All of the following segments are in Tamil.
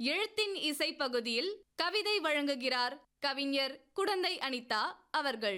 எழுத்தின் இசை பகுதியில் கவிதை வழங்குகிறார் கவிஞர் குடந்தை அனிதா அவர்கள்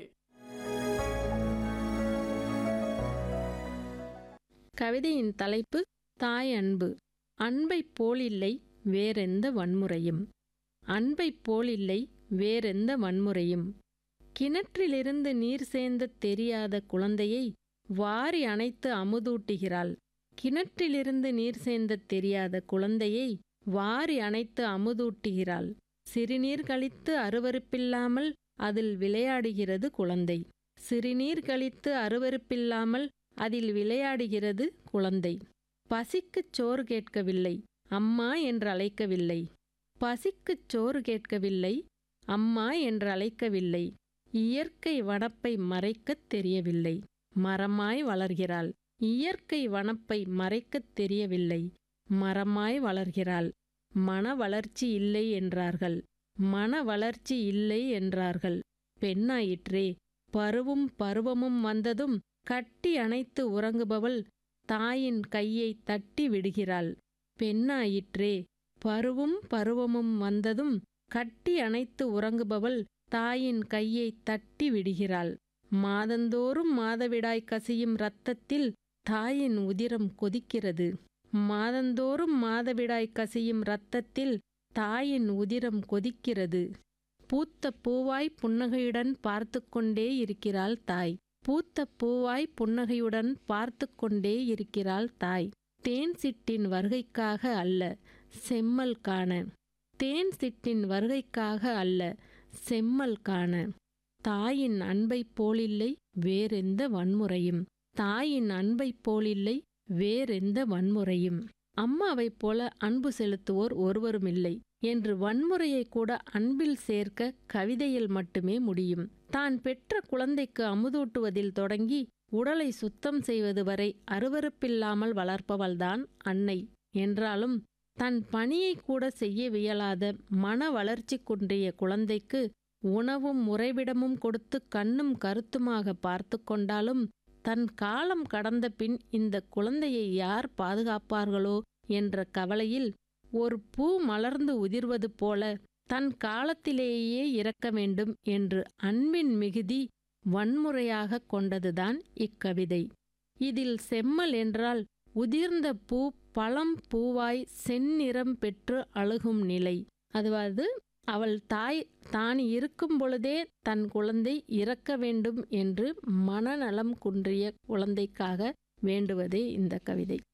கவிதையின் தலைப்பு தாய் அன்பு அன்பைப் போலில்லை வேறெந்த வன்முறையும் அன்பைப் போலில்லை வேறெந்த வன்முறையும் கிணற்றிலிருந்து நீர் சேர்ந்த தெரியாத குழந்தையை வாரி அணைத்து அமுதூட்டுகிறாள் கிணற்றிலிருந்து நீர் சேர்ந்த தெரியாத குழந்தையை வாரி அணைத்து அமுதூட்டுகிறாள் சிறுநீர் கழித்து அருவருப்பில்லாமல் அதில் விளையாடுகிறது குழந்தை சிறுநீர் கழித்து அருவருப்பில்லாமல் அதில் விளையாடுகிறது குழந்தை பசிக்குச் சோறு கேட்கவில்லை அம்மா என்று அழைக்கவில்லை பசிக்குச் சோறு கேட்கவில்லை அம்மா என்று அழைக்கவில்லை இயற்கை வனப்பை மறைக்கத் தெரியவில்லை மரமாய் வளர்கிறாள் இயற்கை வனப்பை மறைக்கத் தெரியவில்லை மரமாய் வளர்கிறாள் மன வளர்ச்சி இல்லை என்றார்கள் மன வளர்ச்சி இல்லை என்றார்கள் பெண்ணாயிற்றே பருவும் பருவமும் வந்ததும் கட்டி அணைத்து உறங்குபவள் தாயின் கையை தட்டி விடுகிறாள் பெண்ணாயிற்றே பருவும் பருவமும் வந்ததும் கட்டி அணைத்து உறங்குபவள் தாயின் கையை தட்டி விடுகிறாள் மாதந்தோறும் மாதவிடாய் கசியும் இரத்தத்தில் தாயின் உதிரம் கொதிக்கிறது மாதந்தோறும் மாதவிடாய் கசியும் இரத்தத்தில் தாயின் உதிரம் கொதிக்கிறது பூத்த பூவாய் புன்னகையுடன் பார்த்து கொண்டே இருக்கிறாள் தாய் பூத்த பூவாய் புன்னகையுடன் பார்த்து கொண்டே இருக்கிறாள் தாய் தேன் சிட்டின் வருகைக்காக அல்ல செம்மல் காண தேன் சிட்டின் வருகைக்காக அல்ல செம்மல் காண தாயின் அன்பைப் போலில்லை வேறெந்த வன்முறையும் தாயின் அன்பைப் போலில்லை வேறெந்த வன்முறையும் அம்மாவைப் போல அன்பு செலுத்துவோர் ஒருவருமில்லை என்று வன்முறையை கூட அன்பில் சேர்க்க கவிதையில் மட்டுமே முடியும் தான் பெற்ற குழந்தைக்கு அமுதூட்டுவதில் தொடங்கி உடலை சுத்தம் செய்வது வரை அருவருப்பில்லாமல் வளர்ப்பவள்தான் அன்னை என்றாலும் தன் பணியை கூட செய்ய வியலாத மன வளர்ச்சி குன்றிய குழந்தைக்கு உணவும் உறைவிடமும் கொடுத்து கண்ணும் கருத்துமாக பார்த்து கொண்டாலும் தன் காலம் கடந்த பின் இந்த குழந்தையை யார் பாதுகாப்பார்களோ என்ற கவலையில் ஒரு பூ மலர்ந்து உதிர்வது போல தன் காலத்திலேயே இறக்க வேண்டும் என்று அன்பின் மிகுதி வன்முறையாக கொண்டதுதான் இக்கவிதை இதில் செம்மல் என்றால் உதிர்ந்த பூ பழம் பூவாய் செந்நிறம் பெற்று அழுகும் நிலை அதாவது அவள் தாய் தான் இருக்கும் பொழுதே தன் குழந்தை இறக்க வேண்டும் என்று மனநலம் குன்றிய குழந்தைக்காக வேண்டுவதே இந்த கவிதை